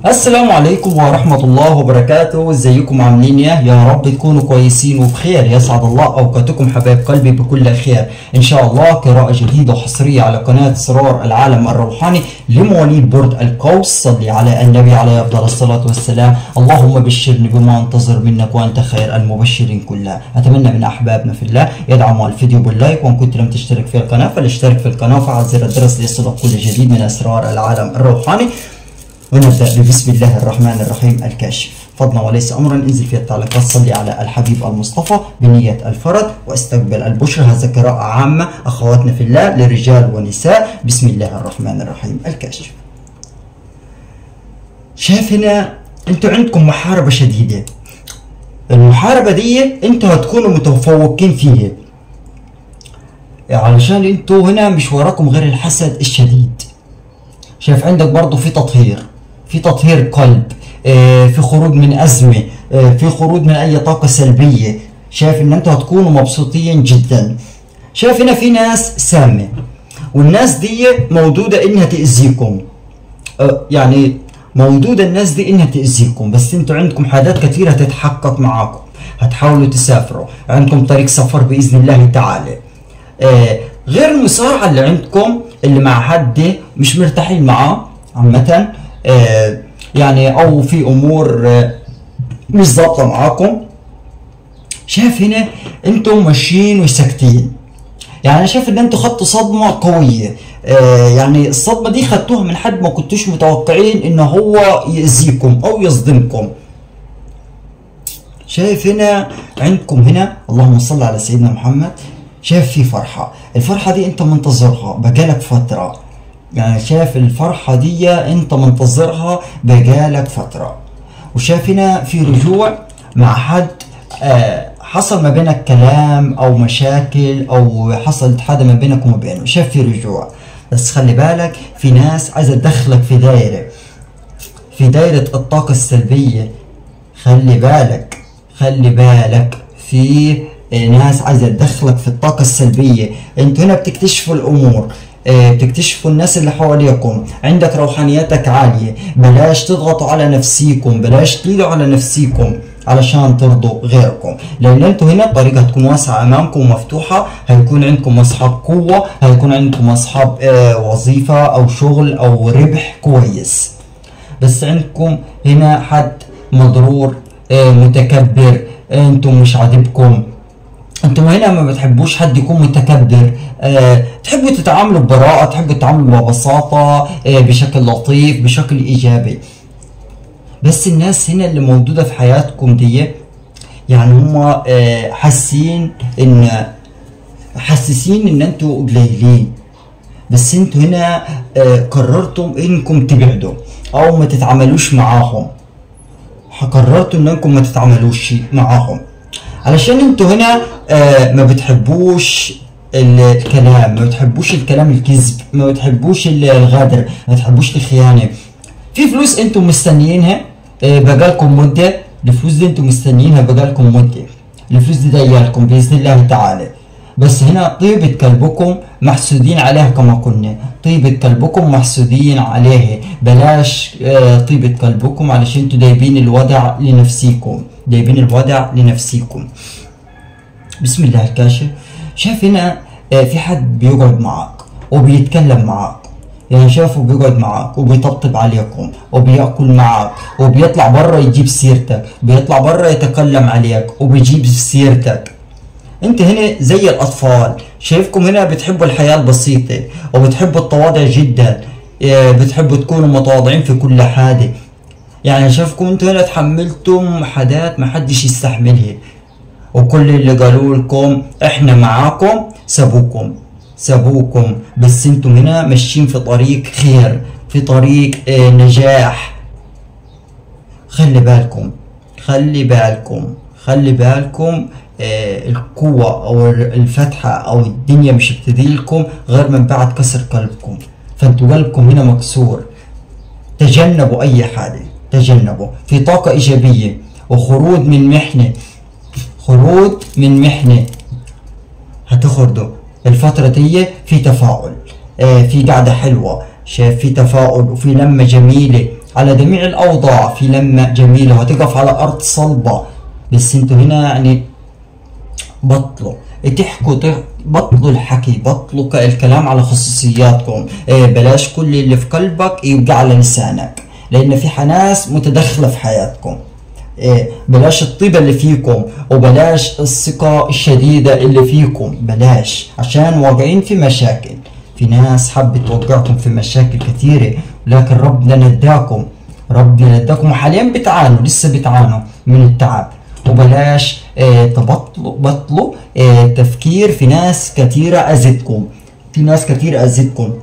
السلام عليكم ورحمة الله وبركاته ازيكم عاملين ايه يا رب تكونوا كويسين وبخير يسعد الله اوقاتكم حبايب قلبي بكل خير ان شاء الله قراءة جديدة وحصرية على قناة اسرار العالم الروحاني لمواليد برج القوس صلي على النبي عليه افضل الصلاة والسلام اللهم بشرني بما انتظر منك وانت خير المبشرين كلها اتمنى من احبابنا في الله يدعموا الفيديو باللايك وان كنت لم تشترك في القناة فلاشترك في القناة وفعل زر الجرس ليصلك كل جديد من اسرار العالم الروحاني ونبدأ ببسم الله الرحمن الرحيم الكاشف فضلا وليس أمرا انزل في التعليقات صلي على الحبيب المصطفى بنية الفرد واستقبل البشرى هذا قراءة عامة أخواتنا في الله لرجال ونساء بسم الله الرحمن الرحيم الكاشف شايف هنا انتوا عندكم محاربة شديدة المحاربة دي انتوا هتكونوا متفوقين فيها علشان انتوا هنا مش وراكم غير الحسد الشديد شايف عندك برضو في تطهير في تطهير قلب آه، في خروج من أزمة آه، في خروج من أي طاقة سلبية شايف إن أنتوا هتكونوا مبسوطين جدا شايف هنا في ناس سامة والناس دي موجودة إنها تأذيكم آه، يعني موجودة الناس دي إنها تأذيكم بس أنتوا عندكم حاجات كثيرة تتحقق معاكم هتحاولوا تسافروا عندكم طريق سفر بإذن الله تعالى آه، غير المصارعة اللي عندكم اللي مع حد مش مرتاحين معاه عامة آه، يعني او في امور آه، مش ظابطة معاكم شايف هنا انتم ماشيين وساكتين يعني انا شايف ان انتوا خدتوا صدمة قوية آه، يعني الصدمة دي خدتوها من حد ما كنتوش متوقعين ان هو يأذيكم او يصدمكم شايف هنا عندكم هنا اللهم صل على سيدنا محمد شايف في فرحة الفرحة دي انت منتظرها بقالك فترة يعني شايف الفرحة دي انت منتظرها بقالك فترة وشايف هنا في رجوع مع حد آه حصل ما بينك كلام او مشاكل او حصلت حاجة ما بينك وما بينه شايف في رجوع بس خلي بالك في ناس عايزة تدخلك في دايرة في دايرة الطاقة السلبية خلي بالك خلي بالك في ناس عايزه تدخلك في الطاقه السلبيه انتوا هنا بتكتشفوا الامور آه، بتكتشفوا الناس اللي حواليكم عندك روحانيتك عاليه بلاش تضغطوا على نفسيكم بلاش تقيلوا على نفسيكم علشان ترضوا غيركم لان انتوا هنا الطريقه هتكون واسعه امامكم ومفتوحه هيكون عندكم اصحاب قوه هيكون عندكم اصحاب آه، وظيفه او شغل او ربح كويس بس عندكم هنا حد مضرور آه، متكبر انتم مش عاجبكم انتم هنا ما بتحبوش حد يكون متكبر أه تحبوا تتعاملوا ببراءة تحبوا تتعاملوا ببساطة أه بشكل لطيف بشكل إيجابي بس الناس هنا اللي موجودة في حياتكم دي يعني هم أه حاسين ان حاسسين ان انتوا قليلين بس انتوا هنا أه قررتم انكم تبعدوا او ما تتعاملوش معاهم قررتوا انكم ما تتعاملوش معاهم علشان انتوا هنا آه ما بتحبوش الكلام ما بتحبوش الكلام الكذب ما بتحبوش الغدر ما بتحبوش الخيانة في فلوس انتوا مستنيينها آه بقالكم مدة الفلوس دي انتوا مستنيينها بقالكم مدة الفلوس دي جايالكم بإذن الله تعالى بس هنا طيبة كلبكم محسودين عليها كما قلنا طيبة كلبكم محسودين عليها بلاش آه طيبة كلبكم علشان انتوا دايبين الودع لنفسيكم دايبين الودع لنفسيكم بسم الله الكاشف شايف هنا آه في حد بيقعد معك وبيتكلم معك يعني شافه بيقعد معك وبيطبطب عليكم وبياكل معك وبيطلع بره يجيب سيرتك بيطلع بره يتكلم عليك وبيجيب سيرتك انت هنا زي الاطفال شايفكم هنا بتحبوا الحياة البسيطة وبتحبوا التواضع جدا اه بتحبوا تكونوا متواضعين في كل حاجة يعني شايفكم انتوا هنا تحملتم حاجات ما حدش يستحملها وكل اللي قالوا لكم احنا معاكم سابوكم سابوكم بس انتم هنا ماشيين في طريق خير في طريق اه نجاح خلي بالكم خلي بالكم خلي بالكم آه القوة أو الفتحة أو الدنيا مش بتديلكم غير من بعد كسر قلبكم فانتوا قلبكم هنا مكسور تجنبوا أي حاجة تجنبوا في طاقة إيجابية وخروج من محنة خروج من محنة هتخرجوا الفترة دي في تفاؤل آه في قعدة حلوة شايف في تفاؤل وفي لمة جميلة على جميع الاوضاع في لمة جميلة وهتقف على ارض صلبة بس انتوا هنا يعني بطلوا تحكوا تح- بطلوا الحكي بطلوا ك- الكلام على خصوصياتكم إيه بلاش كل اللي في قلبك يبقى على لسانك لان في ناس متدخلة في حياتكم إيه بلاش الطيبة اللي فيكم وبلاش الثقة الشديدة اللي فيكم بلاش عشان واقعين في مشاكل في ناس حابة توقعكم في مشاكل كثيرة لكن ربنا نداكم ربنا نداكم وحاليا بتعانوا لسه بتعانوا من التعب وبلاش آه تبطلوا بطلوا آه تفكير في ناس كثيرة أذتكم في ناس كثيرة أذتكم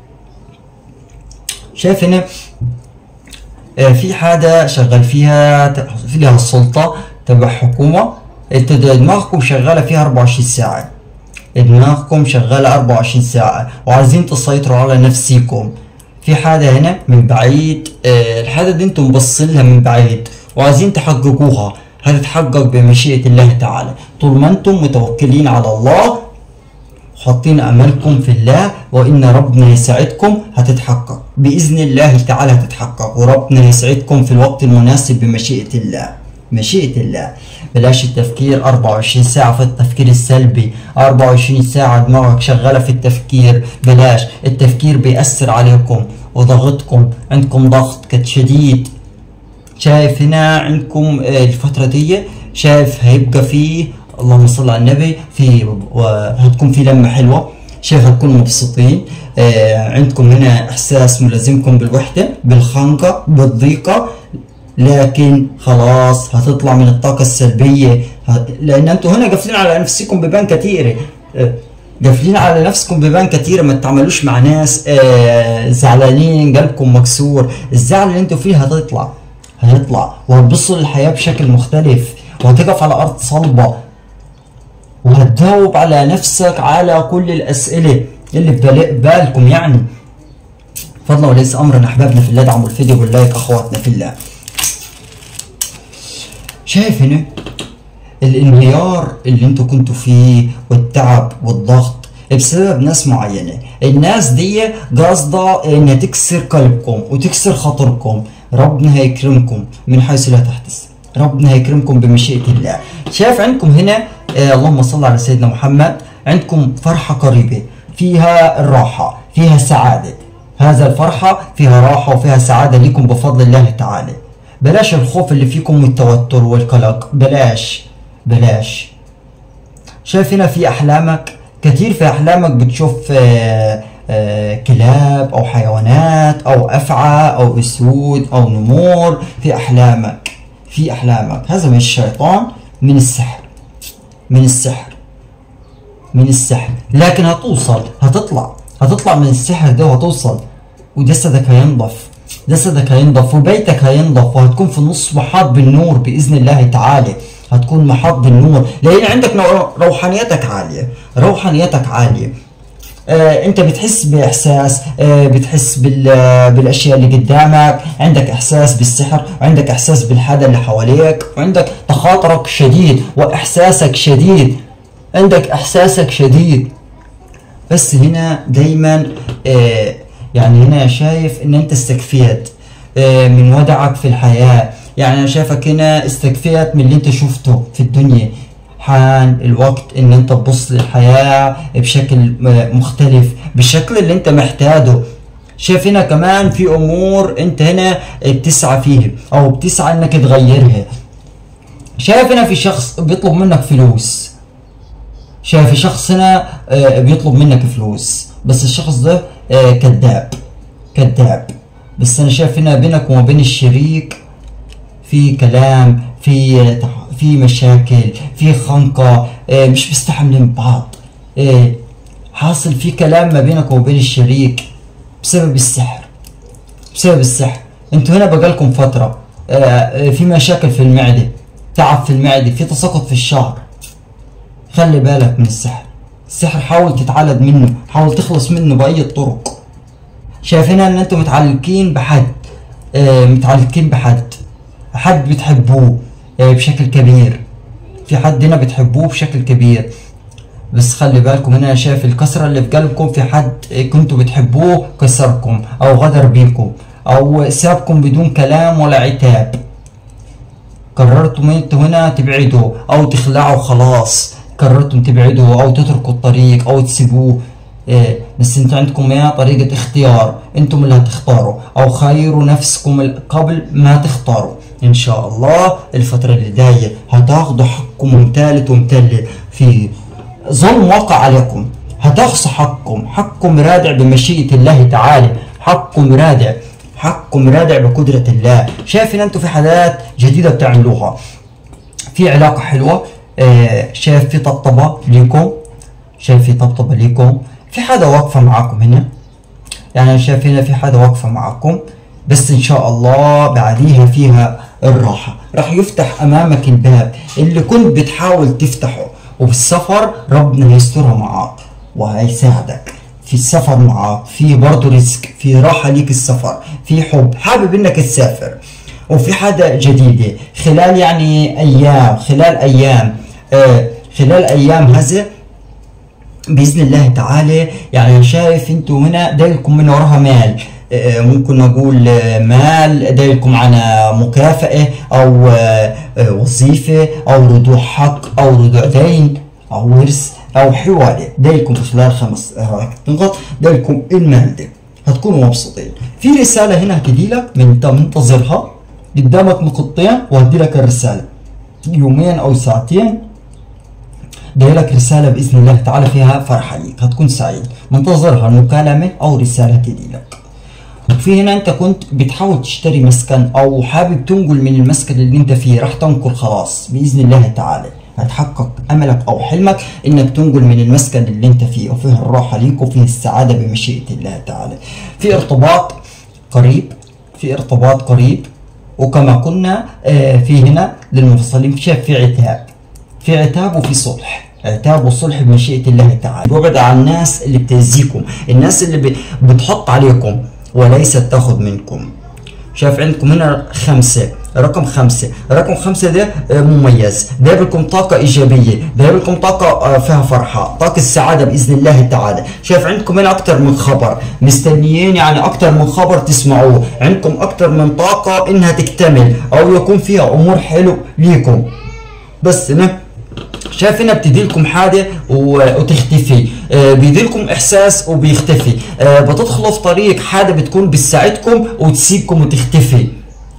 شايف هنا آه، في حاجة شغال فيها ت- فيها السلطة تبع حكومة انت دماغكم شغالة فيها 24 ساعة دماغكم شغالة 24 ساعة وعايزين تسيطروا على نفسيكم في حاجة هنا من بعيد آه، الحاجة دي انتم مبصين لها من بعيد وعايزين تحققوها هتتحقق بمشيئة الله تعالى طول ما انتم متوكلين على الله حاطين املكم في الله وان ربنا يساعدكم هتتحقق باذن الله تعالى هتتحقق وربنا يسعدكم في الوقت المناسب بمشيئه الله مشيئه الله بلاش التفكير 24 ساعة في التفكير السلبي 24 ساعة دماغك شغالة في التفكير بلاش التفكير بيأثر عليكم وضغطكم عندكم ضغط كت شديد شايف هنا عندكم آه، الفترة دي شايف هيبقى في اللهم صل على النبي في وهتكون في لمة حلوة شايف هتكونوا مبسوطين آه، عندكم هنا إحساس ملازمكم بالوحدة بالخنقة بالضيقة لكن خلاص هتطلع من الطاقة السلبية ه- لأن أنتوا هنا قافلين على نفسكم بيبان كثيرة آه، قافلين على نفسكم بيبان كثيرة ما تتعاملوش مع ناس آه، زعلانين قلبكم مكسور الزعل اللي انتوا فيه هتطلع هيطلع وهتبصوا للحياة بشكل مختلف وهتقف على أرض صلبة وهتجاوب على نفسك على كل الأسئلة اللي في بال- بالكم يعني فضلا وليس أمرا أحبابنا في الله دعموا الفيديو باللايك أخواتنا في الله شايف هنا الانهيار اللي انتوا كنتوا فيه والتعب والضغط بسبب ناس معينة الناس دي قاصدة انها تكسر قلبكم وتكسر خاطركم ربنا هيكرمكم من حيث لا تحتسب ربنا هيكرمكم بمشيئة الله شايف عندكم هنا آه اللهم صل على سيدنا محمد عندكم فرحة قريبة فيها الراحة فيها السعادة هذا الفرحة فيها راحة وفيها سعادة لكم بفضل الله تعالى بلاش الخوف اللي فيكم والتوتر والقلق بلاش بلاش شايف هنا في احلامك كتير في احلامك بتشوف آه، آه، كلاب او حيوانات او افعى او اسود او نمور في احلامك في احلامك هذا من الشيطان من السحر من السحر من السحر لكن هتوصل هتطلع هتطلع من السحر ده وهتوصل وجسدك هينضف جسدك هينضف وبيتك هينضف وهتكون في النص محاط بالنور باذن الله تعالى هتكون محاط بالنور لان عندك نوع- روحانيتك عاليه روحانيتك عاليه آه انت بتحس باحساس آه بتحس بال آه، بالاشياء اللي قدامك عندك احساس بالسحر وعندك احساس بالحدا اللي حواليك وعندك تخاطرك شديد واحساسك شديد عندك احساسك شديد بس هنا دايما آه يعني هنا شايف ان انت استكفيت آه من ودعك في الحياة يعني انا شايفك هنا استكفيت من اللي انت شفته في الدنيا حان الوقت ان انت تبص للحياة بشكل آه، مختلف بالشكل اللي انت محتاجه شايف هنا كمان في امور انت هنا بتسعى فيها او بتسعى انك تغيرها شايف هنا في شخص بيطلب منك فلوس شايف شخص هنا آه، بيطلب منك فلوس بس الشخص ده آه، كذاب كذاب بس انا شايف هنا بينك وما بين الشريك في كلام في آه، تح- في مشاكل في خنقة آه، مش مستحملين بعض آه، حاصل في كلام ما بينك وما بين الشريك بسبب السحر بسبب السحر انتوا هنا بقالكم فترة آه، آه، في مشاكل في المعدة تعب في المعدة في تساقط في الشعر خلي بالك من السحر السحر حاول تتعالج منه حاول تخلص منه بأي الطرق شايف هنا ان انتم متعلقين بحد آه متعلقين بحد حد بتحبوه آه بشكل كبير في حد هنا بتحبوه بشكل كبير بس خلي بالكم هنا شايف الكسرة اللي في قلبكم في حد آه، كنتوا بتحبوه كسركم او غدر بيكم او سابكم بدون كلام ولا عتاب قررتم انتوا هنا تبعدوا او تخلعوا خلاص قررتم تبعدوا او تتركوا الطريق او تسيبوه إيه بس انتوا عندكم يا طريقة اختيار انتم اللي هتختاروا او خيروا نفسكم قبل ما تختاروا ان شاء الله الفترة اللي جاية هتاخدوا حقكم ممتلت ومتلت في ظلم واقع عليكم هتخصوا حقكم حقكم رادع بمشيئة الله تعالى حقكم رادع حقكم رادع بقدرة الله شايفين انتوا في حاجات جديدة بتعملوها في علاقة حلوة آه شايف في طبطبة ليكم شايف في طبطبة ليكم في حدا واقفة معاكم هنا يعني أنا شايف هنا في حدا واقفة معاكم بس إن شاء الله بعديها فيها الراحة راح يفتح أمامك الباب اللي كنت بتحاول تفتحه وبالسفر ربنا هيسترها معاك وهيساعدك في السفر معاك في برضه رزق في راحة ليك السفر في حب حابب انك تسافر وفي حاجة جديدة خلال يعني ايام خلال ايام آه خلال ايام هذا باذن الله تعالى يعني شايف انتوا هنا دايلكم من وراها مال آه، ممكن نقول آه، مال دايلكم على مكافأة أو آه، وظيفة أو رجوع حق أو رجوع دين أو ورث أو حوالي دايلكم خلال خمس نقط دايلكم المال ده هتكونوا مبسوطين في رسالة هنا هتجي لك من انت منتظرها قدامك نقطتين وهدي لك الرسالة يومين أو ساعتين جاي لك رسالة بإذن الله تعالى فيها فرحة ليك هتكون سعيد منتظرها المكالمة أو رسالة تجي لك في هنا انت كنت بتحاول تشتري مسكن او حابب تنقل من المسكن اللي انت فيه راح تنقل خلاص باذن الله تعالى هتحقق املك او حلمك انك تنقل من المسكن اللي انت فيه وفيه الراحه ليك وفيه السعاده بمشيئه الله تعالى في ارتباط قريب في ارتباط قريب وكما كنا آه، في هنا للمفصلين شايف في عتاب في عتاب وفي صلح عتاب وصلح بمشيئة الله تعالى وابعد عن الناس اللي بتأذيكم الناس اللي بتحط عليكم وليست تاخذ منكم شايف عندكم هنا خمسة رقم خمسة رقم خمسة ده آه، مميز ده لكم طاقة إيجابية ده لكم طاقة آه، فيها فرحة طاقة السعادة بإذن الله تعالى شايف عندكم هنا أكتر من خبر مستنيين يعني أكتر من خبر تسمعوه عندكم أكتر من طاقة إنها تكتمل أو يكون فيها أمور حلو ليكم بس نه شايف هنا بتدي لكم حاجه وتختفي آه بيدي لكم احساس وبيختفي آه بتدخلوا في طريق حاجه بتكون بتساعدكم وتسيبكم وتختفي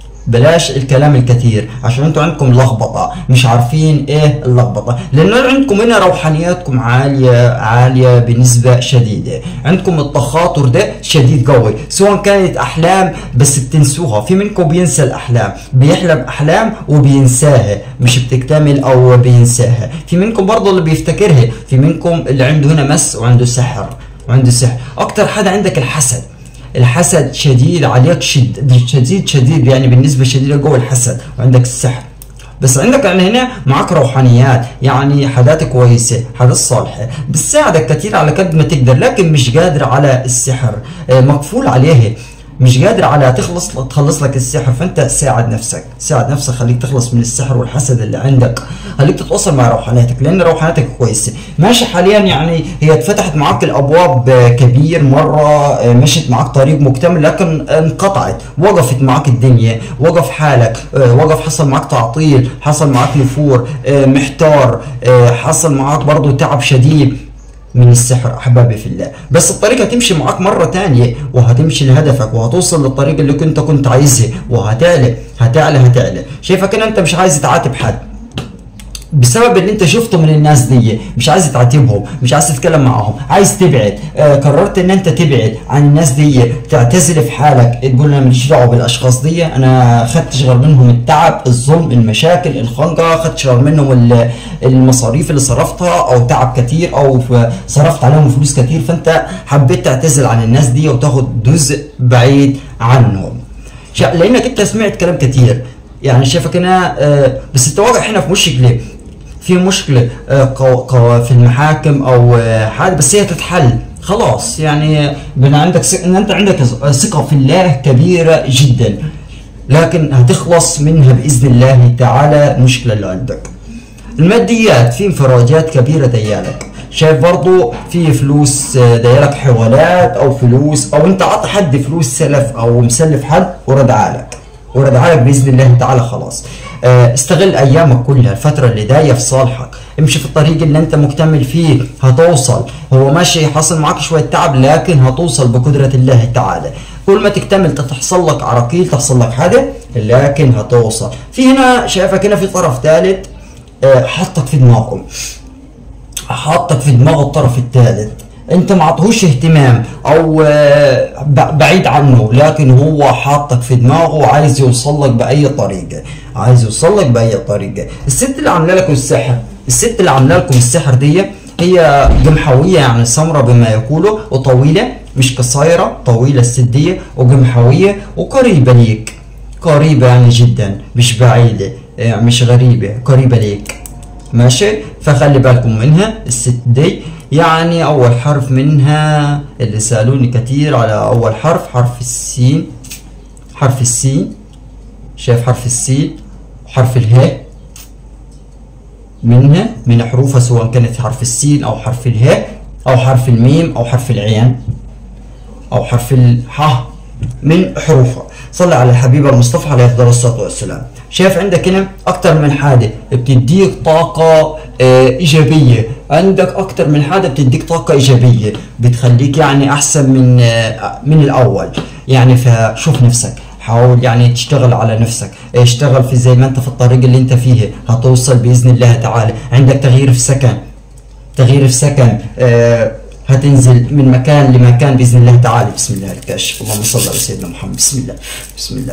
بلاش الكلام الكثير عشان انتوا عندكم لخبطه مش عارفين ايه اللخبطه لان عندكم هنا روحانياتكم عاليه عاليه بنسبه شديده عندكم التخاطر ده شديد قوي سواء كانت احلام بس بتنسوها في منكم بينسى الاحلام بيحلم احلام وبينساها مش بتكتمل او بينساها في منكم برضه اللي بيفتكرها في منكم اللي عنده هنا مس وعنده سحر وعنده سحر اكتر حاجه عندك الحسد الحسد شديد عليك شد شديد شديد يعني بالنسبه شديده جوه الحسد وعندك السحر بس عندك يعني هنا معك روحانيات يعني حاجات كويسه حاجات صالحه بتساعدك كثير على قد ما تقدر لكن مش قادر على السحر آه، مقفول عليه مش قادر على تخلص تخلص لك السحر فانت ساعد نفسك ساعد نفسك خليك تخلص من السحر والحسد اللي عندك خليك تتواصل مع روحانيتك لان روحانيتك كويسه ماشي حاليا يعني هي اتفتحت معك الابواب كبير مره مشت معك طريق مكتمل لكن انقطعت وقفت معك الدنيا وقف حالك وقف حصل معك تعطيل حصل معك نفور محتار حصل معك برضه تعب شديد من السحر احبابي في الله بس الطريق هتمشي معاك مره تانية وهتمشي لهدفك وهتوصل للطريق اللي كنت كنت عايزها وهتعلى هتعلى هتعلى شايفك ان انت مش عايز تعاتب حد بسبب اللي انت شفته من الناس دي مش عايز تعاتبهم مش عايز تتكلم معاهم عايز تبعد آه قررت ان انت تبعد عن الناس دي تعتزل في حالك تقول انا ماليش دعوه بالاشخاص دي انا خدت غير منهم التعب الظلم المشاكل الخنقه خدت غير منهم المصاريف اللي صرفتها او تعب كتير او صرفت عليهم فلوس كتير فانت حبيت تعتزل عن الناس دي وتاخد جزء بعيد عنهم لانك انت سمعت كلام كتير يعني شايفك هنا آه بس انت واقع هنا في مشكله في مشكله آه، في المحاكم او آه، حاجه بس هي تتحل خلاص يعني بن عندك ان انت عندك ثقه في الله كبيره جدا لكن هتخلص منها باذن الله تعالى المشكله اللي عندك الماديات في انفراجات كبيره ديالك شايف برضو في فلوس آه، دايرك حوالات او فلوس او انت عطى حد فلوس سلف او مسلف حد ورد عالك ورد عالك باذن الله تعالى خلاص آه، استغل ايامك كلها الفتره اللي جايه في صالحك امشي في الطريق اللي انت مكتمل فيه هتوصل هو ماشي حصل معاك شويه تعب لكن هتوصل بقدره الله تعالى كل ما تكتمل تحصل لك عراقيل تحصل لك حاجه لكن هتوصل في هنا شايفك هنا في طرف ثالث آه، حطك في دماغهم حاطك في دماغ الطرف الثالث انت ما عطهوش اهتمام او آه، ب- بعيد عنه لكن هو حاطك في دماغه وعايز يوصل لك باي طريقه عايز يوصل لك باي طريقه الست اللي عامله لكم السحر الست اللي عامله لكم السحر دي هي جمحويه يعني سمراء بما يقولوا وطويله مش قصيره طويله الست دي وجمحويه وقريبه ليك قريبه يعني جدا مش بعيده يعني مش غريبه قريبه ليك ماشي فخلي بالكم منها الست دي يعني اول حرف منها اللي سالوني كتير على اول حرف حرف السين حرف السين شايف حرف السين وحرف الهاء منها من حروفها سواء كانت حرف السين او حرف الهاء او حرف الميم او حرف العين او حرف الح من حروفها صلى على الحبيب المصطفى عليه افضل الصلاه والسلام شايف عندك هنا اكتر من حاجه بتديك طاقه آه، ايجابيه عندك اكتر من حاجه بتديك طاقه ايجابيه بتخليك يعني احسن من آه، من الاول يعني فشوف نفسك حاول يعني تشتغل على نفسك اشتغل في زي ما انت في الطريق اللي انت فيه هتوصل باذن الله تعالى عندك تغيير في سكن تغيير في سكن آه هتنزل من مكان لمكان باذن الله تعالى بسم الله الكاشف اللهم صل على سيدنا محمد بسم الله بسم الله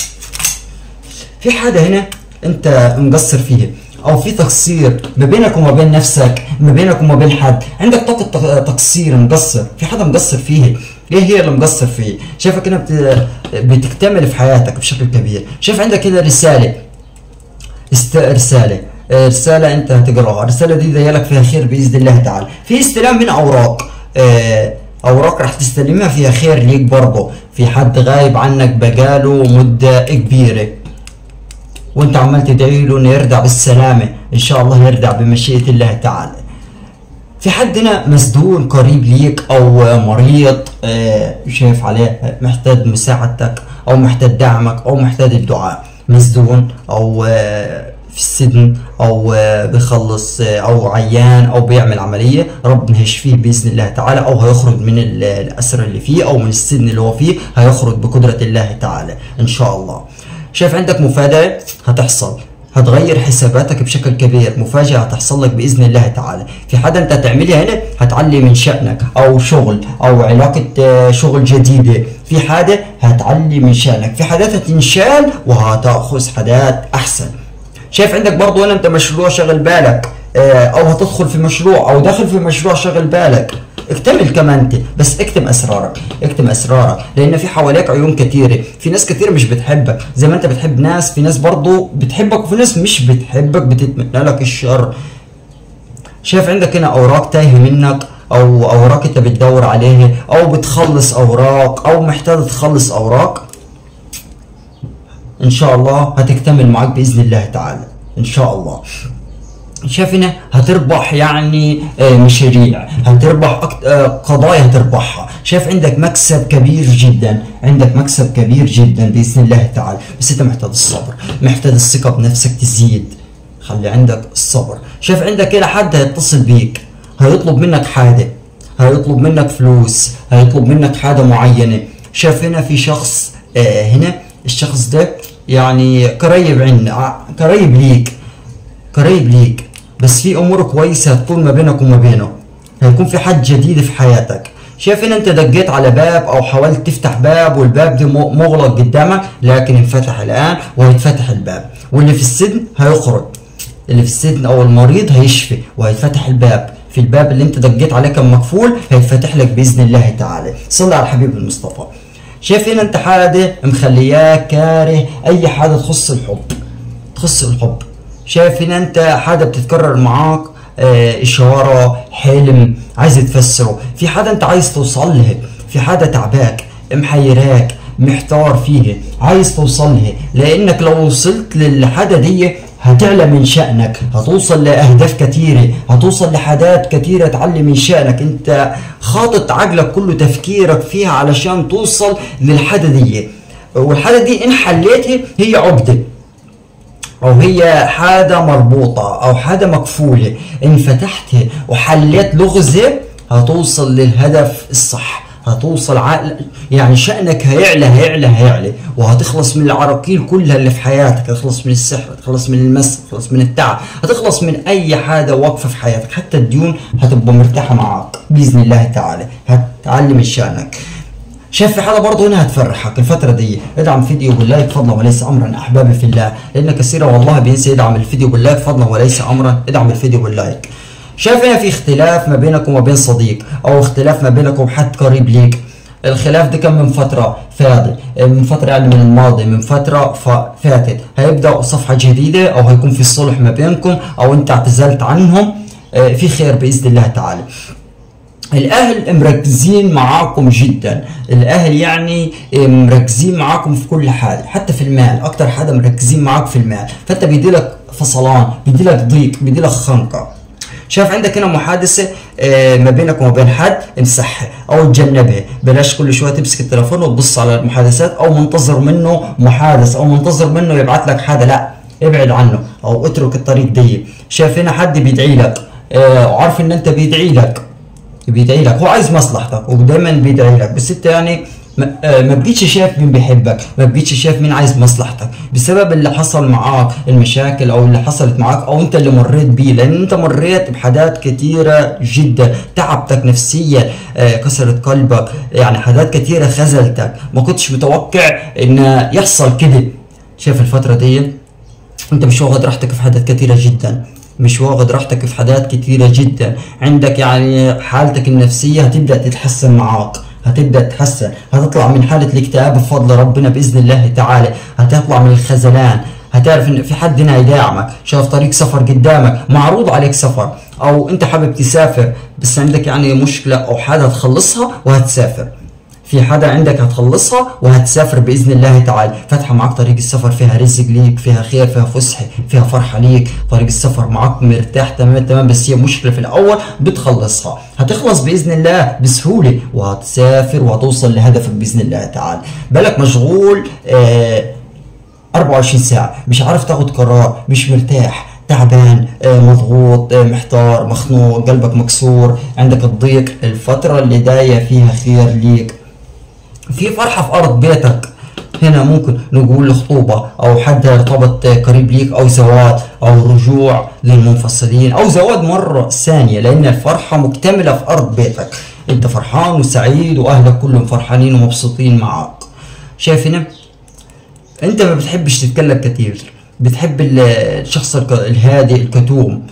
في حاجه هنا انت مقصر فيها او في تقصير ما بينك وما بين نفسك ما بينك وما بين حد عندك طاقه تق- تقصير مقصر في حدا مقصر فيها ايه هي اللي مقصر فيه شايفك هنا بت... بتكتمل في حياتك بشكل كبير شايف عندك كده رساله است... رساله آه، رساله انت هتقراها الرساله دي زي لك فيها خير باذن الله تعالى في استلام من اوراق آه، اوراق راح تستلمها فيها خير ليك برضه في حد غايب عنك بقاله مده كبيره وانت عمال تدعي له انه يرجع بالسلامه ان شاء الله يرجع بمشيئه الله تعالى في حد هنا مسدود قريب ليك او مريض آه، شايف عليه محتاج مساعدتك او محتاج دعمك او محتاج الدعاء مسدون او آه، في السجن او آه، بيخلص آه، او عيان او بيعمل عمليه ربنا هيشفيه باذن الله تعالى او هيخرج من ال- الاسر اللي فيه او من السجن اللي هو فيه هيخرج بقدره الله تعالى ان شاء الله شايف عندك مفاجاه هتحصل هتغير حساباتك بشكل كبير مفاجأة هتحصل لك بإذن الله تعالى في حاجة أنت هتعملها هنا هتعلي من شأنك أو شغل أو علاقة آه، شغل جديدة في حاجة هتعلي من شأنك في حاجات هتنشال وهتأخذ حاجات أحسن شايف عندك برضو هنا أنت مشروع شغل بالك آه، أو هتدخل في مشروع أو داخل في مشروع شغل بالك اكتمل كمان انت بس اكتم اسرارك اكتم اسرارك لان في حواليك عيون كتيره في ناس كتير مش بتحبك زي ما انت بتحب ناس في ناس برضو بتحبك وفي ناس مش بتحبك بتتمنى لك الشر شايف عندك هنا اوراق تايهه منك او اوراق انت بتدور عليها او بتخلص اوراق او محتاج تخلص اوراق ان شاء الله هتكتمل معاك باذن الله تعالى ان شاء الله شايف هنا هتربح يعني آه، مشاريع هتربح أكت... آه، قضايا هتربحها شايف عندك مكسب كبير جدا عندك مكسب كبير جدا باذن الله تعالى بس انت محتاج الصبر محتاج الثقه بنفسك تزيد خلي عندك الصبر شايف عندك هنا حد هيتصل بيك هيطلب منك حاجه هيطلب منك فلوس هيطلب منك حاجه معينه شايف هنا في شخص آه هنا الشخص ده يعني قريب عنا قريب ليك قريب ليك بس في امور كويسه هتكون ما بينك وما بينه هيكون في حد جديد في حياتك شايف ان انت دقيت على باب او حاولت تفتح باب والباب ده م- مغلق قدامك لكن انفتح الان وهيتفتح الباب واللي في السجن هيخرج اللي في السجن او المريض هيشفي وهيتفتح الباب في الباب اللي انت دقيت عليه كان مقفول هيتفتح لك باذن الله تعالى صلى على الحبيب المصطفى شايف هنا انت حاجه مخلياك كاره اي حاجه تخص الحب تخص الحب شايف هنا انت حاجه بتتكرر معاك آه، اشاره حلم عايز تفسره في حاجه انت عايز توصل لها في حاجه تعباك محيراك محتار فيها عايز توصل لها لانك لو وصلت للحاجه دي هتعلى من شأنك هتوصل لأهداف كتيرة هتوصل لحاجات كتيرة تعلي من شأنك انت خاطط عقلك كله تفكيرك فيها علشان توصل للحاجة دي والحاجة دي ان حليتها هي عقدة او هي حاجة مربوطة او حاجة مقفولة ان فتحتها وحليت لغزة هتوصل للهدف الصح هتوصل عقل يعني شأنك هيعلى هيعلى هيعلى وهتخلص من العراقيل كلها اللي في حياتك هتخلص من السحر هتخلص من المس هتخلص من التعب هتخلص من اي حاجة واقفة في حياتك حتى الديون هتبقى مرتاحة معاك بإذن الله تعالى هتعلي من شأنك شايف في حاجه برضه هنا هتفرحك الفتره دي ادعم فيديو باللايك فضلا وليس امرا احبابي في الله لان كثيرا والله بينسى يدعم الفيديو باللايك فضلا وليس امرا ادعم الفيديو باللايك شايف هنا في اختلاف ما بينك وما بين صديق او اختلاف ما بينك وحد قريب ليك الخلاف ده كان من فترة فاضي من فترة يعني من الماضي من فترة فاتت هيبدأ صفحة جديدة أو هيكون في صلح ما بينكم أو أنت اعتزلت عنهم في خير بإذن الله تعالى الاهل مركزين معاكم جدا الاهل يعني مركزين معاكم في كل حاجه حتى في المال اكتر حاجه مركزين معاك في المال فانت بيديلك فصلان بيديلك ضيق بيديلك خنقه شايف عندك هنا محادثة ما بينك وما بين حد امسحها او تجنبها بلاش كل شوية تمسك التليفون وتبص على المحادثات او منتظر منه محادث او منتظر منه يبعت لك حاجة لا ابعد عنه او اترك الطريق دي شايف هنا حد بيدعي لك وعارف ان انت بيدعي لك بيدعي لك هو عايز مصلحتك ودايما بيدعي لك بس انت يعني ما بقيتش شايف مين بيحبك ما بقيتش شايف مين عايز مصلحتك بسبب اللي حصل معاك المشاكل او اللي حصلت معاك او انت اللي مريت بيه لان انت مريت بحاجات كتيرة جدا تعبتك نفسيا كسرت قلبك يعني حاجات كتيرة خذلتك ما كنتش متوقع ان يحصل كده شايف الفترة دي انت مش واخد راحتك في حاجات كتيرة جدا مش واخد راحتك في حاجات كتيرة جدا عندك يعني حالتك النفسية هتبدأ تتحسن معاك هتبدا تتحسن هتطلع من حاله الاكتئاب بفضل ربنا باذن الله تعالى هتطلع من الخذلان هتعرف ان في حد هنا يدعمك شايف طريق سفر قدامك معروض عليك سفر او انت حابب تسافر بس عندك يعني مشكله او حاجه تخلصها وهتسافر في حاجة عندك هتخلصها وهتسافر بإذن الله تعالى فاتحة معاك طريق السفر فيها رزق ليك فيها خير فيها فسحة فيها فرحة ليك طريق السفر معاك مرتاح تمام تمام بس هي مشكلة في الأول بتخلصها هتخلص بإذن الله بسهولة وهتسافر وهتوصل لهدفك بإذن الله تعالى بالك مشغول آه 24 ساعة مش عارف تاخد قرار مش مرتاح تعبان آه، مضغوط آه، محتار مخنوق قلبك مكسور عندك الضيق الفترة اللي جاية فيها خير ليك في فرحة في أرض بيتك هنا ممكن نقول خطوبة أو حد ارتبط قريب ليك أو زواج أو رجوع للمنفصلين أو زواج مرة ثانية لأن الفرحة مكتملة في أرض بيتك أنت فرحان وسعيد وأهلك كلهم فرحانين ومبسوطين معاك شايف هنا أنت ما بتحبش تتكلم كتير بتحب ال- الشخص الك- الهادئ الكتوم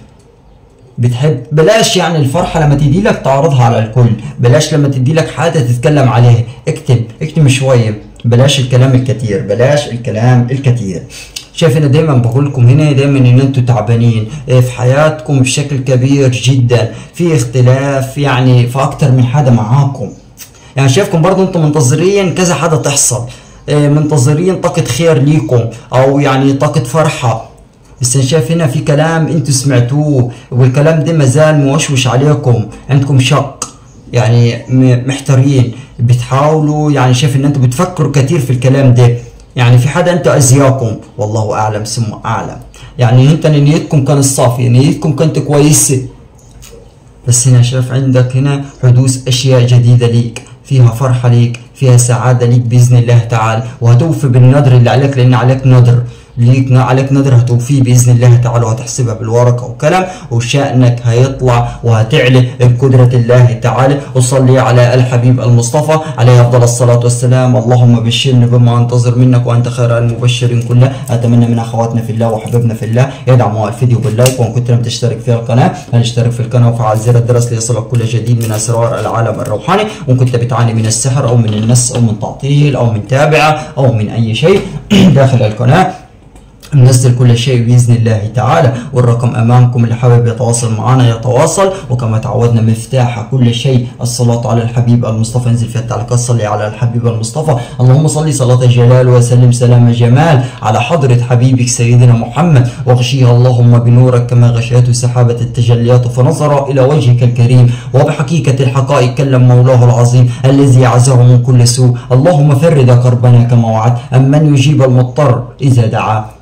بتحب بلاش يعني الفرحة لما تدي لك تعرضها على الكل بلاش لما تدي لك حاجة تتكلم عليها اكتب اكتب شوية بلاش الكلام الكتير بلاش الكلام الكتير شايف انا دايما بقول لكم هنا دايما ان انتوا تعبانين إيه، في حياتكم بشكل كبير جدا في اختلاف يعني في اكتر من حاجة معاكم يعني شايفكم برضو انتم منتظرين كذا حاجة تحصل إيه، منتظرين طاقة خير ليكم او يعني طاقة فرحة بس انا شايف هنا في كلام انتوا سمعتوه والكلام ده مازال موشوش عليكم عندكم شق يعني م- محتارين بتحاولوا يعني شايف ان انتوا بتفكروا كتير في الكلام ده يعني في حدا انتوا ازياكم والله اعلم ثم اعلم يعني انت نيتكم كانت صافيه نيتكم كانت كويسه بس هنا شايف عندك هنا حدوث اشياء جديده ليك فيها فرحه ليك فيها سعاده ليك باذن الله تعالى وهتوفي بالنذر اللي عليك لان عليك نذر ليك عليك نذر هتوفيه باذن الله تعالى وهتحسبها بالورقه وكلام وشانك هيطلع وهتعلى بقدره الله تعالى وصلي على الحبيب المصطفى عليه افضل الصلاه والسلام اللهم بشرني بما انتظر منك وانت خير المبشرين كله اتمنى من اخواتنا في الله وحبيبنا في الله يدعموا الفيديو باللايك وان كنت لم تشترك في القناه هنشترك في القناه وفعل زر الجرس ليصلك كل جديد من اسرار العالم الروحاني وان كنت بتعاني من السحر او من النس او من تعطيل او من تابعه او من اي شيء داخل القناه ننزل كل شيء باذن الله تعالى والرقم امامكم اللي حابب يتواصل معنا يتواصل وكما تعودنا مفتاح كل شيء الصلاه على الحبيب المصطفى انزل في التعليقات صلي على الحبيب المصطفى اللهم صل صلاه جلال وسلم سلام جمال على حضره حبيبك سيدنا محمد واغشيها اللهم بنورك كما غشيته سحابه التجليات فنظر الى وجهك الكريم وبحقيقه الحقائق كلم مولاه العظيم الذي عزه من كل سوء اللهم فرد كربنا كما وعدت امن يجيب المضطر اذا دعاه